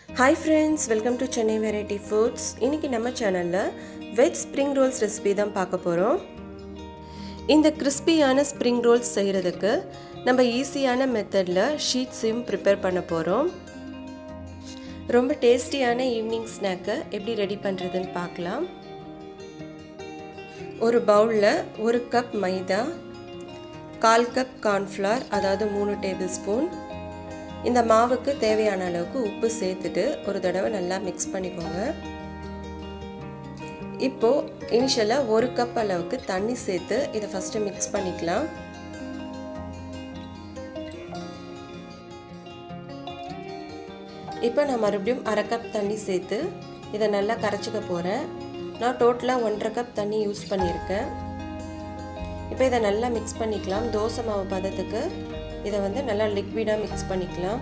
hi friends welcome to Chennai variety foods இன்றைக்கி நம்ம சேனலில் வெஜ் ஸ்ப்ரிங் ரோல்ஸ் ரெசிபி தான் பார்க்க போகிறோம் இந்த கிறிஸ்பியான ஸ்ப்ரிங் ரோல்ஸ் செய்கிறதுக்கு நம்ம ஈஸியான மெத்தடில் ஷீட்ஸையும் ப்ரிப்பேர் பண்ண போகிறோம் ரொம்ப டேஸ்டியான ஈவினிங் ஸ்நாக்கை எப்படி ரெடி பண்ணுறதுன்னு பார்க்கலாம் ஒரு பவுலில் ஒரு கப் மைதா கால் கப் கார்ன்ஃப்ளவர் அதாவது மூணு டேபிள் ஸ்பூன் இந்த மாவுக்கு தேவையான அளவுக்கு உப்பு சேர்த்துட்டு ஒரு தடவை நல்லா மிக்ஸ் பண்ணிக்கோங்க இப்போது இனிஷியலாக ஒரு கப் அளவுக்கு தண்ணி சேர்த்து இதை ஃபஸ்ட்டு மிக்ஸ் பண்ணிக்கலாம் இப்போ நான் மறுபடியும் அரை கப் தண்ணி சேர்த்து இதை நல்லா கரைச்சிக்க போகிறேன் நான் டோட்டலாக ஒன்றரை கப் தண்ணி யூஸ் பண்ணியிருக்கேன் இப்போ இதை நல்லா மிக்ஸ் பண்ணிக்கலாம் தோசை மாவு பதத்துக்கு இதை வந்து நல்லா லிக்விடாக மிக்ஸ் பண்ணிக்கலாம்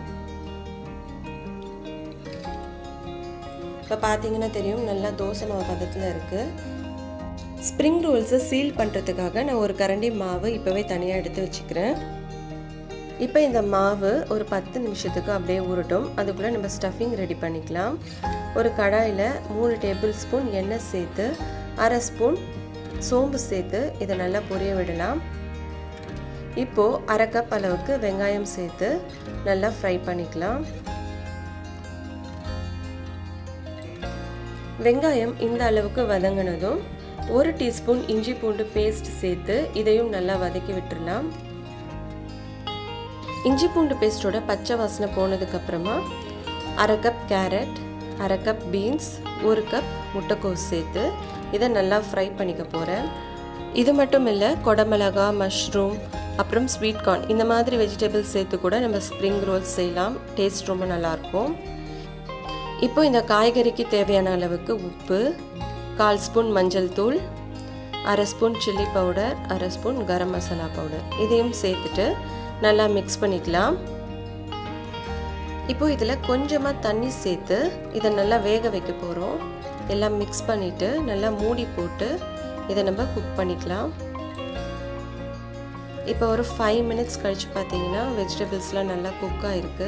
இப்போ பார்த்தீங்கன்னா தெரியும் நல்லா தோசை மாவு பதத்தில் இருக்குது ஸ்ப்ரிங் ரோல்ஸை சீல் பண்ணுறதுக்காக நான் ஒரு கரண்டி மாவு இப்போவே தனியாக எடுத்து வச்சுக்கிறேன் இப்போ இந்த மாவு ஒரு பத்து நிமிஷத்துக்கு அப்படியே உருட்டும் அதுக்குள்ளே நம்ம ஸ்டஃபிங் ரெடி பண்ணிக்கலாம் ஒரு கடாயில் மூணு டேபிள் ஸ்பூன் எண்ணெய் சேர்த்து அரை ஸ்பூன் சோம்பு சேர்த்து இதை நல்லா பொரிய விடலாம் இப்போது அரை கப் அளவுக்கு வெங்காயம் சேர்த்து நல்லா ஃப்ரை பண்ணிக்கலாம் வெங்காயம் இந்த அளவுக்கு வதங்கினதும் ஒரு டீஸ்பூன் இஞ்சி பூண்டு பேஸ்ட் சேர்த்து இதையும் நல்லா வதக்கி விட்டுடலாம் இஞ்சி பூண்டு பேஸ்ட்டோட பச்சை வாசனை போனதுக்கப்புறமா அரை கப் கேரட் அரை கப் பீன்ஸ் ஒரு கப் முட்டைக்கோஸ் சேர்த்து இதை நல்லா ஃப்ரை பண்ணிக்க போகிறேன் இது மட்டும் இல்லை கொடமிளகா மஷ்ரூம் அப்புறம் ஸ்வீட் கார்ன் இந்த மாதிரி வெஜிடபிள்ஸ் சேர்த்து கூட நம்ம ஸ்ப்ரிங் ரோல்ஸ் செய்யலாம் டேஸ்ட் ரொம்ப நல்லாயிருக்கும் இப்போ இந்த காய்கறிக்கு தேவையான அளவுக்கு உப்பு கால் ஸ்பூன் மஞ்சள் தூள் அரை ஸ்பூன் சில்லி பவுடர் அரை ஸ்பூன் கரம் மசாலா பவுடர் இதையும் சேர்த்துட்டு நல்லா மிக்ஸ் பண்ணிக்கலாம் இப்போ இதில் கொஞ்சமாக தண்ணி சேர்த்து இதை நல்லா வேக வைக்க போகிறோம் எல்லாம் மிக்ஸ் பண்ணிவிட்டு நல்லா மூடி போட்டு இதை நம்ம குக் பண்ணிக்கலாம் இப்போ ஒரு ஃபைவ் மினிட்ஸ் கழித்து பார்த்தீங்கன்னா வெஜிடபிள்ஸ்லாம் நல்லா குக் ஆகிருக்கு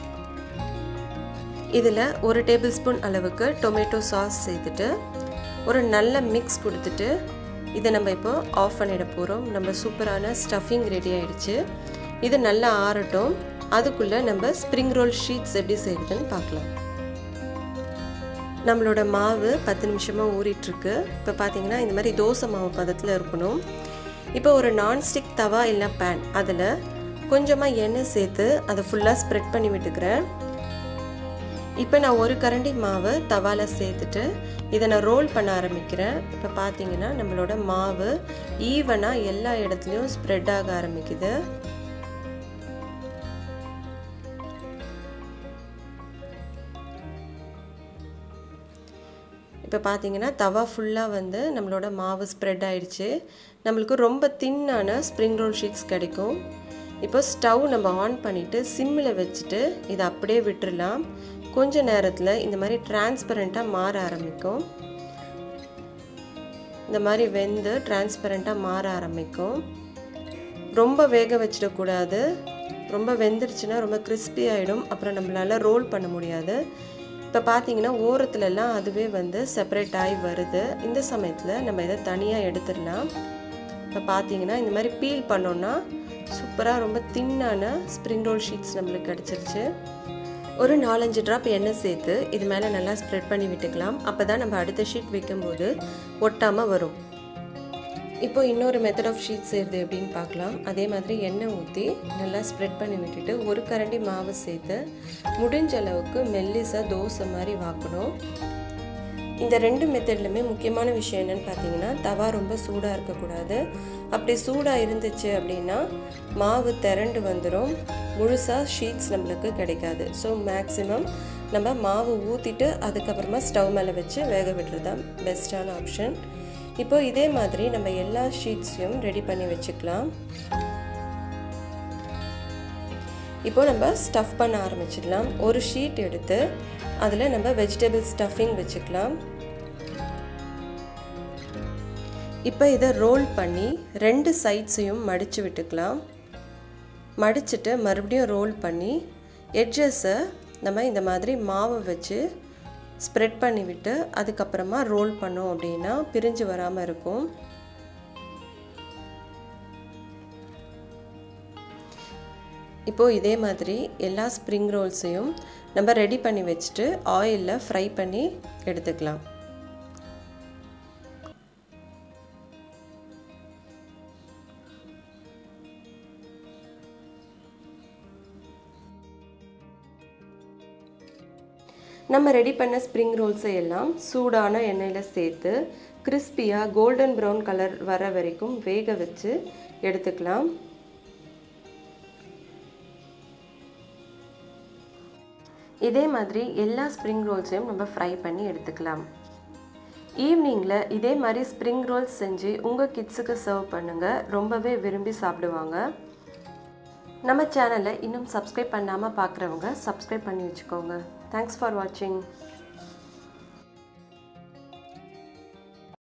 இதில் ஒரு டேபிள் ஸ்பூன் அளவுக்கு டொமேட்டோ சாஸ் சேர்த்துட்டு ஒரு நல்ல மிக்ஸ் கொடுத்துட்டு இதை நம்ம இப்போ ஆஃப் பண்ணிட போகிறோம் நம்ம சூப்பரான ஸ்டஃபிங் ரெடி ஆகிடுச்சு இது நல்லா ஆறட்டும் அதுக்குள்ளே நம்ம ஸ்ப்ரிங் ரோல் ஷீட்ஸ் எப்படி செய்யுதுன்னு பார்க்கலாம் நம்மளோட மாவு பத்து நிமிஷமாக ஊறிட்டுருக்கு இப்போ பார்த்தீங்கன்னா இந்த மாதிரி தோசை மாவு பதத்தில் இருக்கணும் இப்போ ஒரு நான்ஸ்டிக் தவா இல்லை பேன் அதில் கொஞ்சமாக எண்ணெய் சேர்த்து அதை ஃபுல்லாக ஸ்ப்ரெட் பண்ணி விட்டுக்கிறேன் இப்போ நான் ஒரு கரண்டி மாவு தவாவில் சேர்த்துட்டு இதை நான் ரோல் பண்ண ஆரம்பிக்கிறேன் இப்போ பார்த்தீங்கன்னா நம்மளோட மாவு ஈவனாக எல்லா இடத்துலையும் ஸ்ப்ரெட் ஆக ஆரம்பிக்குது இப்போ பார்த்தீங்கன்னா தவா ஃபுல்லாக வந்து நம்மளோட மாவு ஸ்ப்ரெட் ஆயிடுச்சு நம்மளுக்கு ரொம்ப தின்னான ஸ்ப்ரிங் ரோல் ஷீட்ஸ் கிடைக்கும் இப்போ ஸ்டவ் நம்ம ஆன் பண்ணிவிட்டு சிம்மில் வச்சுட்டு இதை அப்படியே விட்டுடலாம் கொஞ்ச நேரத்தில் இந்த மாதிரி டிரான்ஸ்பரண்ட்டாக மாற ஆரம்பிக்கும் இந்த மாதிரி வெந்து டிரான்ஸ்பரண்ட்டாக மாற ஆரம்பிக்கும் ரொம்ப வேக வச்சிடக்கூடாது ரொம்ப வெந்துருச்சுன்னா ரொம்ப கிறிஸ்பி ஆகிடும் அப்புறம் நம்மளால் ரோல் பண்ண முடியாது இப்போ பார்த்தீங்கன்னா ஓரத்துலலாம் அதுவே வந்து செப்பரேட் ஆகி வருது இந்த சமயத்தில் நம்ம இதை தனியாக எடுத்துடலாம் இப்போ பார்த்தீங்கன்னா இந்த மாதிரி பீல் பண்ணோன்னா சூப்பராக ரொம்ப தின்னான ஸ்ப்ரிங் ரோல் ஷீட்ஸ் நம்மளுக்கு கிடச்சிருச்சு ஒரு நாலஞ்சு ட்ராப் எண்ணெய் சேர்த்து இது மேலே நல்லா ஸ்ப்ரெட் பண்ணி விட்டுக்கலாம் அப்போ தான் நம்ம அடுத்த ஷீட் வைக்கும்போது ஒட்டாமல் வரும் இப்போ இன்னொரு மெத்தட் ஆஃப் ஷீட் செய்கிறது எப்படின்னு பார்க்கலாம் அதே மாதிரி எண்ணெய் ஊற்றி நல்லா ஸ்ப்ரெட் பண்ணி விட்டுட்டு ஒரு கரண்டி மாவு சேர்த்து முடிஞ்ச அளவுக்கு மெல்லிசாக தோசை மாதிரி வாக்கணும் இந்த ரெண்டு மெத்தட்லையுமே முக்கியமான விஷயம் என்னென்னு பார்த்தீங்கன்னா தவா ரொம்ப சூடாக இருக்கக்கூடாது அப்படி சூடாக இருந்துச்சு அப்படின்னா மாவு திரண்டு வந்துடும் முழுசாக ஷீட்ஸ் நம்மளுக்கு கிடைக்காது ஸோ மேக்ஸிமம் நம்ம மாவு ஊற்றிட்டு அதுக்கப்புறமா ஸ்டவ் மேலே வச்சு வேக விடுறது தான் பெஸ்ட்டான ஆப்ஷன் இப்போ இதே மாதிரி நம்ம எல்லா ஷீட்ஸையும் ரெடி பண்ணி வச்சுக்கலாம் இப்போ நம்ம ஸ்டஃப் பண்ண ஆரம்பிச்சிடலாம் ஒரு ஷீட் எடுத்து அதில் நம்ம வெஜிடபிள் ஸ்டஃபிங் வச்சுக்கலாம் இப்போ இதை ரோல் பண்ணி ரெண்டு சைட்ஸையும் மடித்து விட்டுக்கலாம் மடிச்சுட்டு மறுபடியும் ரோல் பண்ணி எட்ஜஸை நம்ம இந்த மாதிரி மாவை வச்சு ஸ்ப்ரெட் பண்ணி விட்டு அதுக்கப்புறமா ரோல் பண்ணோம் அப்படின்னா பிரிஞ்சு வராமல் இருக்கும் இப்போது இதே மாதிரி எல்லா ஸ்ப்ரிங் ரோல்ஸையும் நம்ம ரெடி பண்ணி வச்சுட்டு ஆயிலில் ஃப்ரை பண்ணி எடுத்துக்கலாம் நம்ம ரெடி பண்ண ஸ்ப்ரிங் ரோல்ஸை எல்லாம் சூடான எண்ணெயில் சேர்த்து கிறிஸ்பியாக கோல்டன் ப்ரௌன் கலர் வர வரைக்கும் வேக வச்சு எடுத்துக்கலாம் இதே மாதிரி எல்லா ஸ்ப்ரிங் ரோல்ஸையும் நம்ம ஃப்ரை பண்ணி எடுத்துக்கலாம் ஈவினிங்கில் இதே மாதிரி ஸ்ப்ரிங் ரோல்ஸ் செஞ்சு உங்கள் கிட்ஸுக்கு சர்வ் பண்ணுங்கள் ரொம்பவே விரும்பி சாப்பிடுவாங்க நம்ம சேனலை இன்னும் சப்ஸ்கிரைப் பண்ணாமல் பார்க்குறவங்க சப்ஸ்கிரைப் பண்ணி வச்சுக்கோங்க தேங்க்ஸ் ஃபார் வாட்சிங்